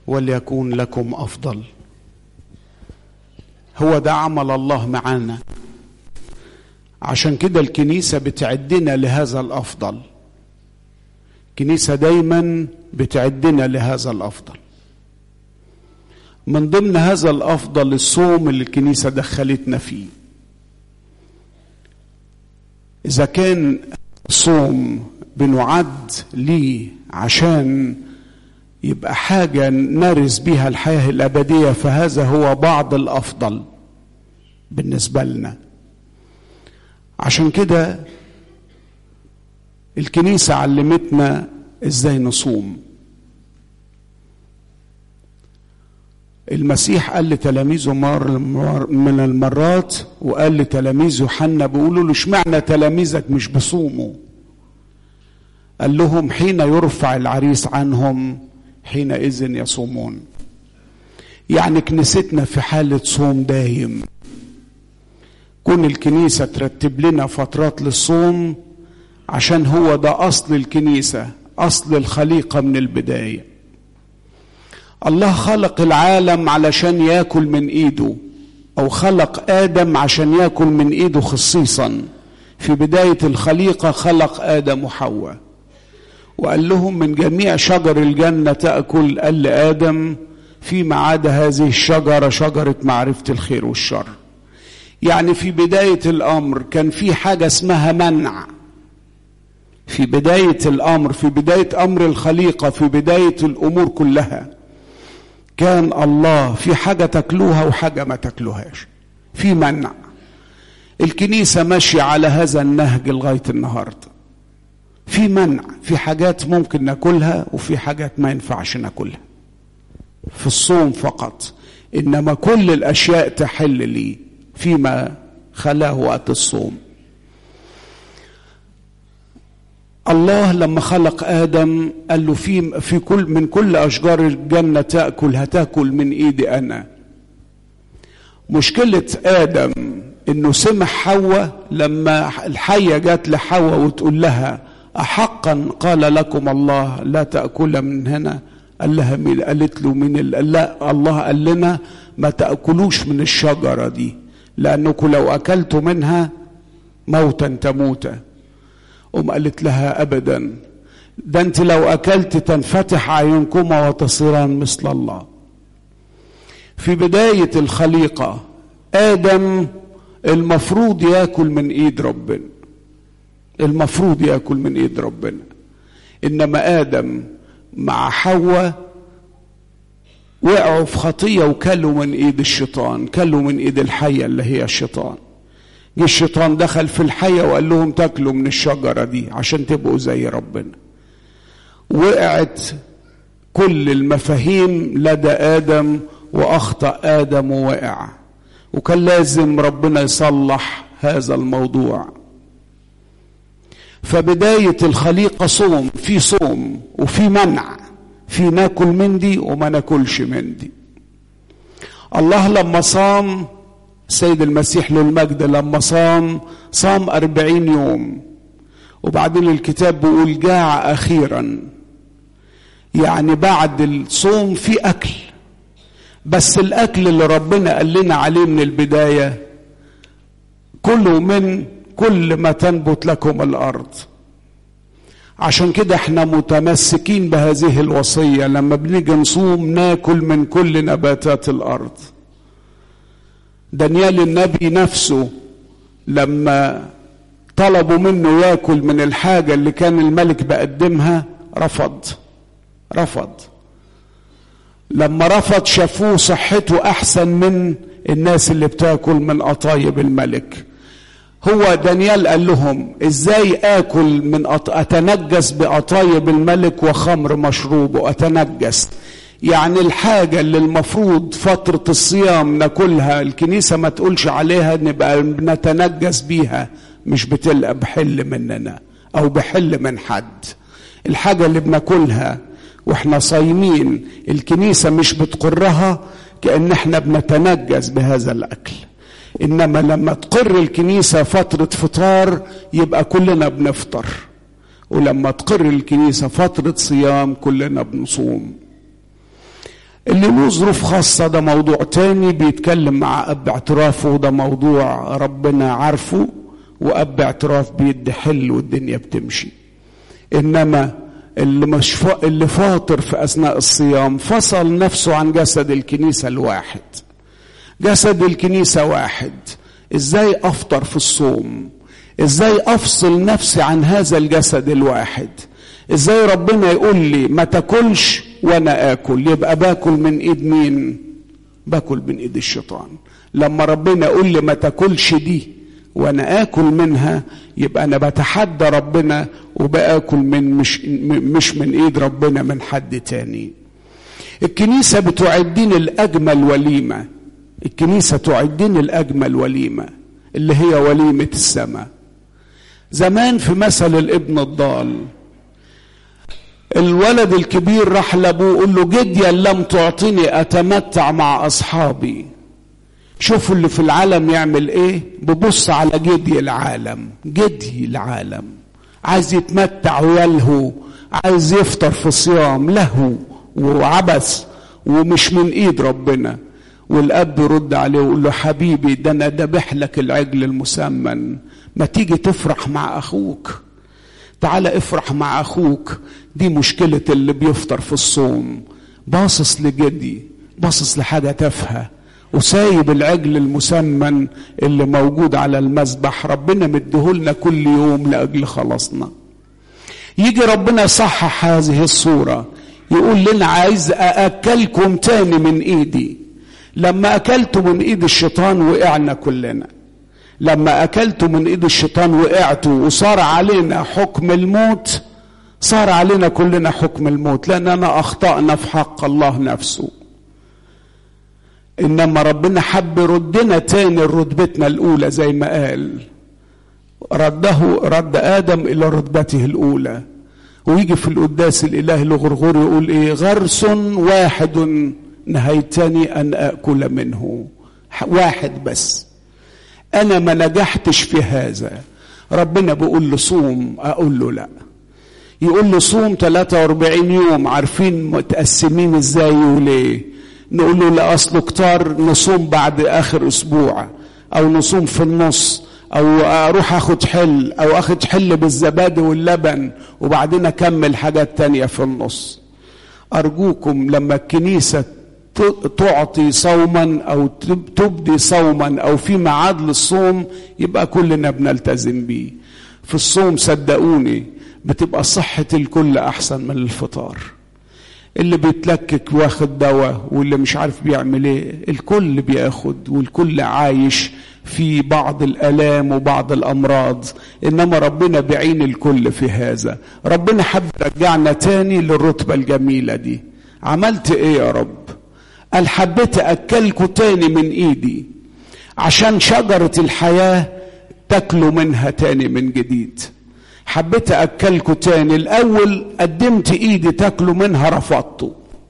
وليكون لكم افضل هو ده عمل الله معانا عشان كده الكنيسه بتعدنا لهذا الافضل الكنيسه دايما بتعدنا لهذا الافضل من ضمن هذا الافضل الصوم اللي الكنيسه دخلتنا فيه اذا كان صوم بنعد ليه عشان يبقى حاجه نرث بها الحياه الابديه فهذا هو بعض الافضل بالنسبه لنا عشان كده الكنيسه علمتنا ازاي نصوم المسيح قال لتلاميذه مر من المرات وقال لتلاميذ يوحنا بيقولوا له اشمعنى تلاميذك مش بيصوموا قال لهم حين يرفع العريس عنهم حينئذ يصومون يعني كنيستنا في حالة صوم دايم كون الكنيسة ترتب لنا فترات للصوم عشان هو ده أصل الكنيسة أصل الخليقة من البداية الله خلق العالم علشان ياكل من ايده او خلق ادم عشان ياكل من ايده خصيصا في بدايه الخليقه خلق ادم وحواء وقال لهم من جميع شجر الجنه تاكل قال لادم فيما عدا هذه الشجره شجره معرفه الخير والشر يعني في بدايه الامر كان في حاجه اسمها منع في بدايه الامر في بدايه امر الخليقه في بدايه الامور كلها كان الله في حاجة تاكلوها وحاجة ما تاكلوهاش في منع الكنيسة ماشية على هذا النهج لغاية النهاردة في منع في حاجات ممكن ناكلها وفي حاجات ما ينفعش ناكلها في الصوم فقط إنما كل الأشياء تحل لي فيما خلاه وقت الصوم الله لما خلق ادم قال له في في كل من كل اشجار الجنه تاكل هتاكل من ايدي انا مشكله ادم انه سمع حواء لما الحيه جت لحواء وتقول لها احقا قال لكم الله لا تاكل من هنا قال لها مين قالت له من لا الله قال لنا ما تاكلوش من الشجره دي لانكم لو اكلتوا منها موتا تموتا أم قالت لها أبدا ده أنت لو أكلت تنفتح أعينكما وتصيران مثل الله في بداية الخليقة آدم المفروض ياكل من إيد ربنا المفروض ياكل من إيد ربنا إنما آدم مع حواء وقعوا في خطية وكلوا من إيد الشيطان كلوا من إيد الحية اللي هي الشيطان جه الشيطان دخل في الحية وقال لهم تاكلوا من الشجرة دي عشان تبقوا زي ربنا وقعت كل المفاهيم لدى آدم وأخطأ آدم ووقع وكان لازم ربنا يصلح هذا الموضوع فبداية الخليقة صوم في صوم وفي منع في ناكل من دي وما ناكلش من دي الله لما صام السيد المسيح له المجد لما صام صام أربعين يوم وبعدين الكتاب بيقول جاع أخيرا يعني بعد الصوم في أكل بس الأكل اللي ربنا قال لنا عليه من البداية كله من كل ما تنبت لكم الأرض عشان كده احنا متمسكين بهذه الوصية لما بنيجي نصوم ناكل من كل نباتات الأرض دانيال النبي نفسه لما طلبوا منه ياكل من الحاجة اللي كان الملك بقدمها رفض رفض لما رفض شافوه صحته أحسن من الناس اللي بتاكل من قطايب الملك هو دانيال قال لهم ازاي اكل من أط... اتنجس بقطايب الملك وخمر مشروب واتنجس يعني الحاجة اللي المفروض فترة الصيام ناكلها الكنيسة ما تقولش عليها نبقى نتنجس بيها مش بتلقى بحل مننا أو بحل من حد الحاجة اللي بناكلها واحنا صايمين الكنيسة مش بتقرها كأن احنا بنتنجس بهذا الأكل إنما لما تقر الكنيسة فترة فطار يبقى كلنا بنفطر ولما تقر الكنيسة فترة صيام كلنا بنصوم اللي له ظروف خاصة ده موضوع تاني بيتكلم مع أب اعترافه ده موضوع ربنا عارفه وأب اعتراف بيدي حل والدنيا بتمشي إنما اللي مش فا... اللي فاطر في أثناء الصيام فصل نفسه عن جسد الكنيسة الواحد جسد الكنيسة واحد إزاي أفطر في الصوم إزاي أفصل نفسي عن هذا الجسد الواحد إزاي ربنا يقول لي ما تاكلش وانا اكل يبقى باكل من ايد مين باكل من ايد الشيطان لما ربنا يقول لي ما تاكلش دي وانا اكل منها يبقى انا بتحدى ربنا وباكل من مش مش من ايد ربنا من حد تاني الكنيسه بتعدين الاجمل وليمه الكنيسه تعدين الاجمل وليمه اللي هي وليمه السماء زمان في مثل الابن الضال الولد الكبير راح لابوه يقول له جديا لم تعطني اتمتع مع اصحابي شوفوا اللي في العالم يعمل ايه ببص على جدي العالم جدي العالم عايز يتمتع ويلهو عايز يفطر في صيام لهو وعبث ومش من ايد ربنا والاب يرد عليه ويقول له حبيبي ده انا ذبح لك العجل المسمن ما تيجي تفرح مع اخوك تعالى افرح مع اخوك دي مشكلة اللي بيفطر في الصوم باصص لجدي باصص لحاجة تافهة وسايب العجل المسمن اللي موجود على المذبح ربنا مديهولنا كل يوم لأجل خلاصنا يجي ربنا يصحح هذه الصورة يقول لنا عايز أأكلكم تاني من إيدي لما أكلت من إيد الشيطان وقعنا كلنا لما أكلت من إيد الشيطان وقعتوا وصار علينا حكم الموت صار علينا كلنا حكم الموت لأننا أخطأنا في حق الله نفسه إنما ربنا حب يردنا تاني لرتبتنا الأولى زي ما قال رده رد آدم إلى رتبته الأولى ويجي في القداس الإله الغرغور يقول إيه غرس واحد نهيتني أن أكل منه واحد بس أنا ما نجحتش في هذا ربنا بيقول له صوم أقول له لأ يقول له صوم 43 يوم عارفين متقسمين ازاي وليه نقول له لا اصله كتار نصوم بعد اخر اسبوع او نصوم في النص او اروح اخد حل او اخد حل بالزبادي واللبن وبعدين اكمل حاجات تانية في النص ارجوكم لما الكنيسة تعطي صوما او تبدي صوما او في ميعاد للصوم يبقى كلنا بنلتزم بيه في الصوم صدقوني بتبقى صحة الكل أحسن من الفطار اللي بيتلكك واخد دواء واللي مش عارف بيعمل ايه الكل بياخد والكل عايش في بعض الالام وبعض الامراض انما ربنا بيعين الكل في هذا ربنا حب رجعنا تاني للرتبه الجميله دي عملت ايه يا رب قال حبيت اكلكوا تاني من ايدي عشان شجره الحياه تاكلوا منها تاني من جديد حبيت اكلكوا تاني الاول قدمت ايدي تاكلوا منها رفضته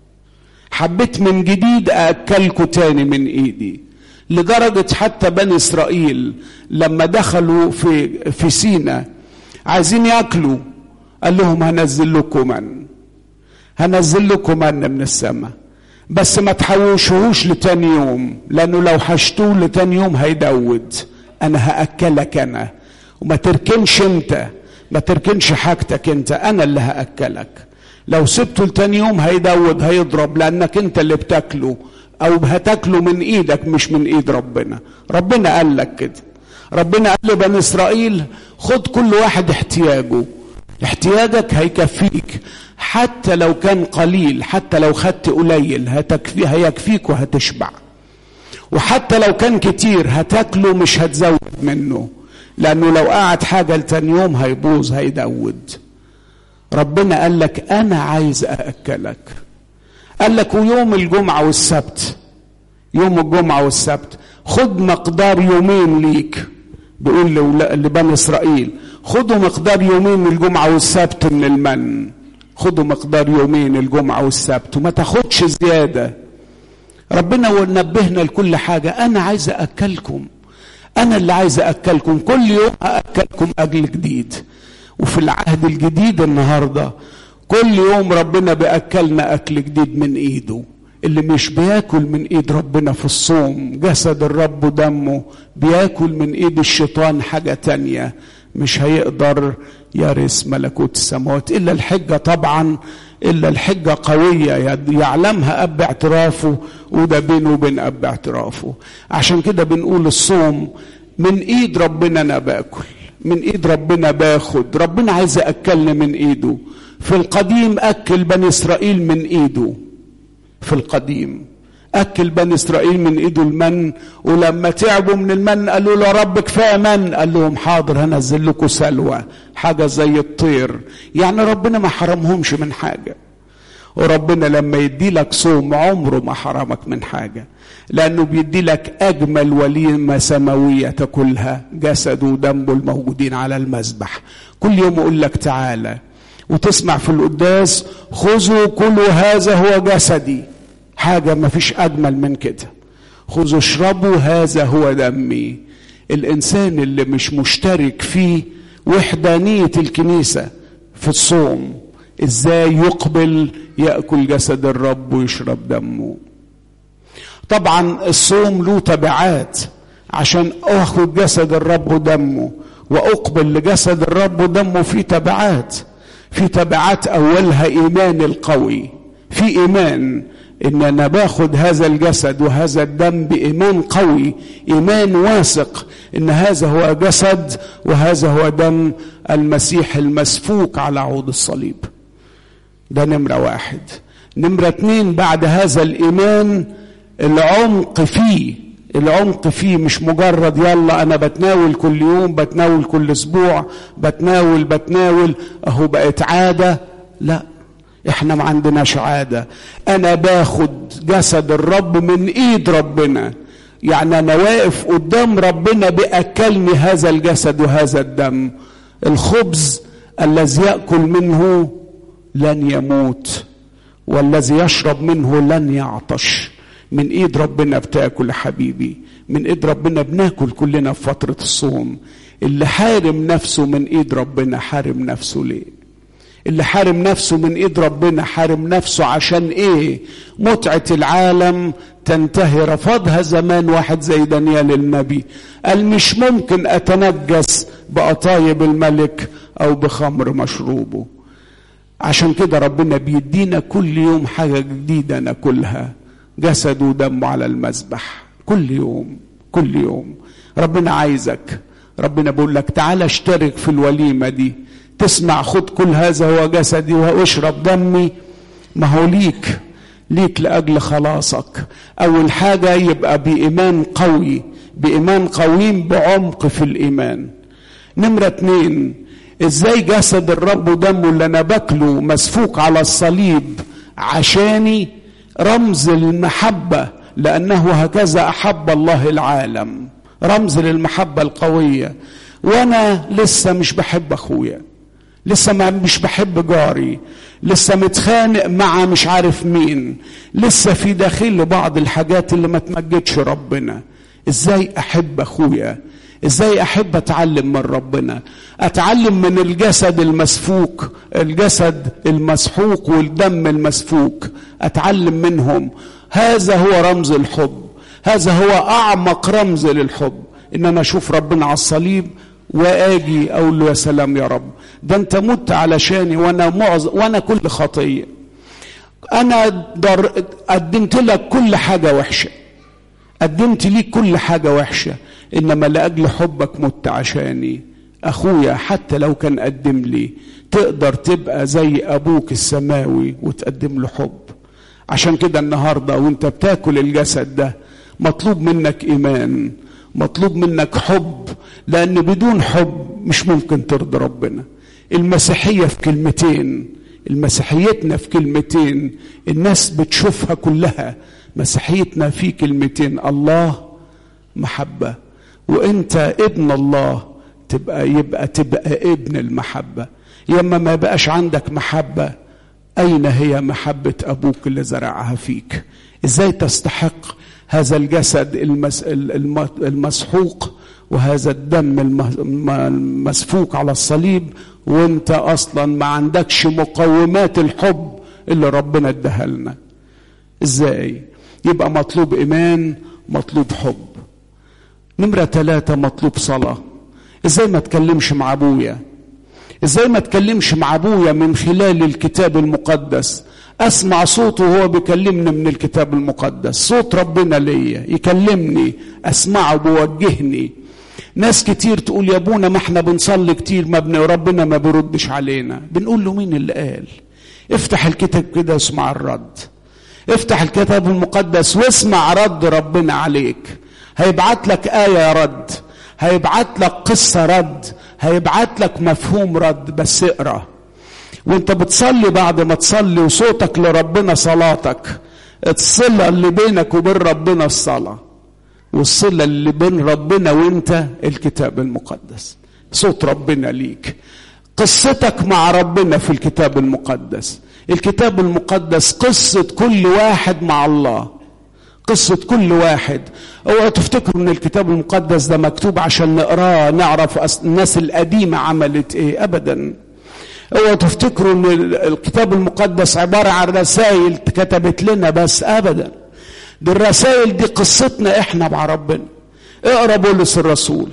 حبيت من جديد اكلكوا تاني من ايدي لدرجة حتى بني اسرائيل لما دخلوا في في سينا عايزين ياكلوا قال لهم هنزل لكم من هنزل لكم من من السماء بس ما تحوشوهوش لتاني يوم لانه لو حشتوه لتاني يوم هيدود انا هاكلك انا وما تركنش انت ما تركنش حاجتك انت انا اللي هاكلك لو سبته لتاني يوم هيدود هيضرب لانك انت اللي بتاكله او هتاكله من ايدك مش من ايد ربنا ربنا قال لك كده ربنا قال لبني اسرائيل خد كل واحد احتياجه احتياجك هيكفيك حتى لو كان قليل حتى لو خدت قليل هتكفي هيكفيك وهتشبع وحتى لو كان كتير هتاكله مش هتزود منه لانه لو قعد حاجه لتاني يوم هيبوظ هيدود ربنا قال لك انا عايز ااكلك قال لك ويوم الجمعه والسبت يوم الجمعه والسبت خد مقدار يومين ليك بيقول لبني اسرائيل خدوا مقدار يومين الجمعه والسبت من المن خدوا مقدار يومين الجمعه والسبت وما تاخدش زياده ربنا نبهنا لكل حاجه انا عايز اكلكم انا اللي عايز اكلكم كل يوم اكلكم اكل جديد وفي العهد الجديد النهارده كل يوم ربنا بياكلنا اكل جديد من ايده اللي مش بياكل من ايد ربنا في الصوم جسد الرب ودمه بياكل من ايد الشيطان حاجة تانية مش هيقدر يرث ملكوت السماوات الا الحجة طبعا الا الحجة قوية يعلمها اب اعترافه وده بينه وبين اب اعترافه عشان كده بنقول الصوم من ايد ربنا انا باكل من ايد ربنا باخد ربنا عايز ياكلني من ايده في القديم اكل بني اسرائيل من ايده في القديم اكل بني اسرائيل من ايده المن ولما تعبوا من المن قالوا له يا رب كفايه من قال لهم حاضر هنزل لكم سلوى حاجه زي الطير يعني ربنا ما حرمهمش من حاجه وربنا لما يدي لك صوم عمره ما حرمك من حاجه لانه بيدي لك اجمل وليمه سماويه تاكلها جسده ودمه الموجودين على المذبح كل يوم يقول لك تعالى وتسمع في القداس خذوا كلوا هذا هو جسدي حاجة ما فيش أجمل من كده خذوا اشربوا هذا هو دمي الإنسان اللي مش مشترك في وحدانية الكنيسة في الصوم إزاي يقبل يأكل جسد الرب ويشرب دمه طبعا الصوم له تبعات عشان اخد جسد الرب ودمه واقبل لجسد الرب ودمه في تبعات في تبعات اولها ايمان القوي في ايمان ان انا باخد هذا الجسد وهذا الدم بايمان قوي ايمان واثق ان هذا هو جسد وهذا هو دم المسيح المسفوك على عود الصليب ده نمره واحد نمره اتنين بعد هذا الايمان العمق فيه العمق فيه مش مجرد يلا انا بتناول كل يوم بتناول كل اسبوع بتناول بتناول اهو بقت عاده لا احنا ما عندناش عاده انا باخد جسد الرب من ايد ربنا يعني انا واقف قدام ربنا بياكلني هذا الجسد وهذا الدم الخبز الذي ياكل منه لن يموت والذي يشرب منه لن يعطش من ايد ربنا بتاكل يا حبيبي من ايد ربنا بناكل كلنا في فتره الصوم اللي حارم نفسه من ايد ربنا حارم نفسه ليه اللي حارم نفسه من ايد ربنا حارم نفسه عشان ايه متعه العالم تنتهي رفضها زمان واحد زي دانيال النبي قال مش ممكن اتنجس بقطايب الملك او بخمر مشروبه عشان كده ربنا بيدينا كل يوم حاجه جديده ناكلها جسد ودمه على المذبح كل يوم كل يوم ربنا عايزك ربنا بيقول لك تعالى اشترك في الوليمه دي تسمع خد كل هذا هو جسدي واشرب دمي ما هو ليك ليك لاجل خلاصك اول حاجه يبقى بايمان قوي بايمان قويم بعمق في الايمان نمره اتنين ازاي جسد الرب ودمه اللي انا باكله مسفوك على الصليب عشاني رمز المحبه لانه هكذا احب الله العالم رمز للمحبه القويه وانا لسه مش بحب اخويا لسه ما مش بحب جاري لسه متخانق مع مش عارف مين لسه في داخل بعض الحاجات اللي ما تمجدش ربنا ازاي احب اخويا ازاي احب اتعلم من ربنا اتعلم من الجسد المسفوك الجسد المسحوق والدم المسفوك اتعلم منهم هذا هو رمز الحب هذا هو اعمق رمز للحب ان انا اشوف ربنا على الصليب واجي اقول له يا سلام يا رب ده انت مت علشاني وانا معظ وانا كل خطيه انا در... قدمت لك كل حاجه وحشه قدمت ليك كل حاجه وحشه انما لاجل حبك مت عشاني اخويا حتى لو كان قدم لي تقدر تبقى زي ابوك السماوي وتقدم له حب عشان كده النهارده وانت بتاكل الجسد ده مطلوب منك ايمان مطلوب منك حب لان بدون حب مش ممكن ترضي ربنا المسيحيه في كلمتين المسيحيتنا في كلمتين الناس بتشوفها كلها مسيحيتنا في كلمتين الله محبه وانت ابن الله تبقى يبقى تبقى ابن المحبه ياما ما بقاش عندك محبه اين هي محبه ابوك اللي زرعها فيك ازاي تستحق هذا الجسد المس المسحوق وهذا الدم المسفوك على الصليب وانت اصلا ما عندكش مقومات الحب اللي ربنا اداها لنا ازاي يبقى مطلوب ايمان مطلوب حب نمرة ثلاثة مطلوب صلاة ازاي ما اتكلمش مع ابويا ازاي ما اتكلمش مع ابويا من خلال الكتاب المقدس اسمع صوته وهو بيكلمني من الكتاب المقدس صوت ربنا ليا يكلمني اسمعه بيوجهني ناس كتير تقول يا ابونا ما احنا بنصلي كتير ما بن ربنا ما بيردش علينا بنقول له مين اللي قال افتح الكتاب كده واسمع الرد افتح الكتاب المقدس واسمع رد ربنا عليك هيبعت لك آية رد هيبعت لك قصة رد هيبعت لك مفهوم رد بس اقرأ وانت بتصلي بعد ما تصلي وصوتك لربنا صلاتك الصلة اللي بينك وبين ربنا الصلاة والصلة اللي بين ربنا وانت الكتاب المقدس صوت ربنا ليك قصتك مع ربنا في الكتاب المقدس الكتاب المقدس قصة كل واحد مع الله قصة كل واحد اوعوا تفتكروا ان الكتاب المقدس ده مكتوب عشان نقراه نعرف الناس القديمة عملت ايه ابدا اوعوا تفتكروا ان الكتاب المقدس عبارة عن رسائل كتبت لنا بس ابدا دي الرسائل دي قصتنا احنا مع ربنا اقرا بولس الرسول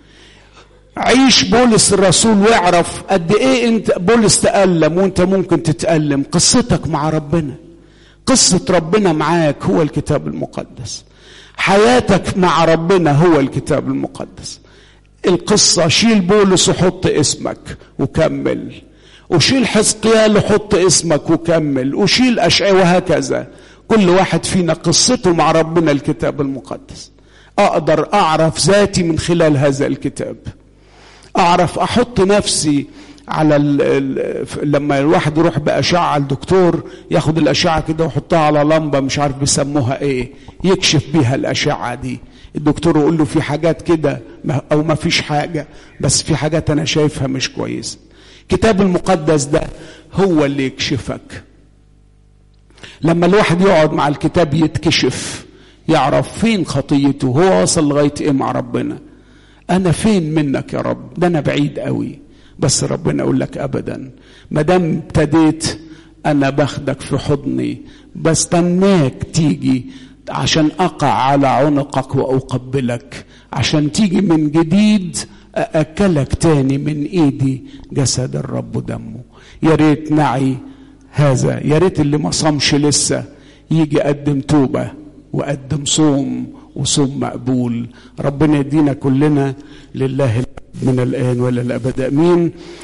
عيش بولس الرسول واعرف قد ايه انت بولس تألم وانت ممكن تتألم قصتك مع ربنا قصة ربنا معاك هو الكتاب المقدس حياتك مع ربنا هو الكتاب المقدس القصة شيل بولس وحط اسمك وكمل وشيل حزقيال وحط اسمك وكمل وشيل أشعياء وهكذا كل واحد فينا قصته مع ربنا الكتاب المقدس أقدر أعرف ذاتي من خلال هذا الكتاب أعرف أحط نفسي على ال ال لما الواحد يروح بأشعة الدكتور ياخد الأشعة كده ويحطها على لمبة مش عارف بيسموها إيه يكشف بيها الأشعة دي الدكتور يقول له في حاجات كده أو ما فيش حاجة بس في حاجات أنا شايفها مش كويسة الكتاب المقدس ده هو اللي يكشفك لما الواحد يقعد مع الكتاب يتكشف يعرف فين خطيته هو وصل لغاية ايه مع ربنا انا فين منك يا رب ده انا بعيد قوي بس ربنا يقول لك ابدا ما دام ابتديت انا باخدك في حضني بستناك تيجي عشان اقع على عنقك واقبلك عشان تيجي من جديد أأكلك تاني من إيدي جسد الرب ودمه يا ريت نعي هذا يا ريت اللي ما صامش لسه يجي يقدم توبة وقدم صوم وصوم مقبول ربنا يدينا كلنا لله من الآن ولا الأبد أمين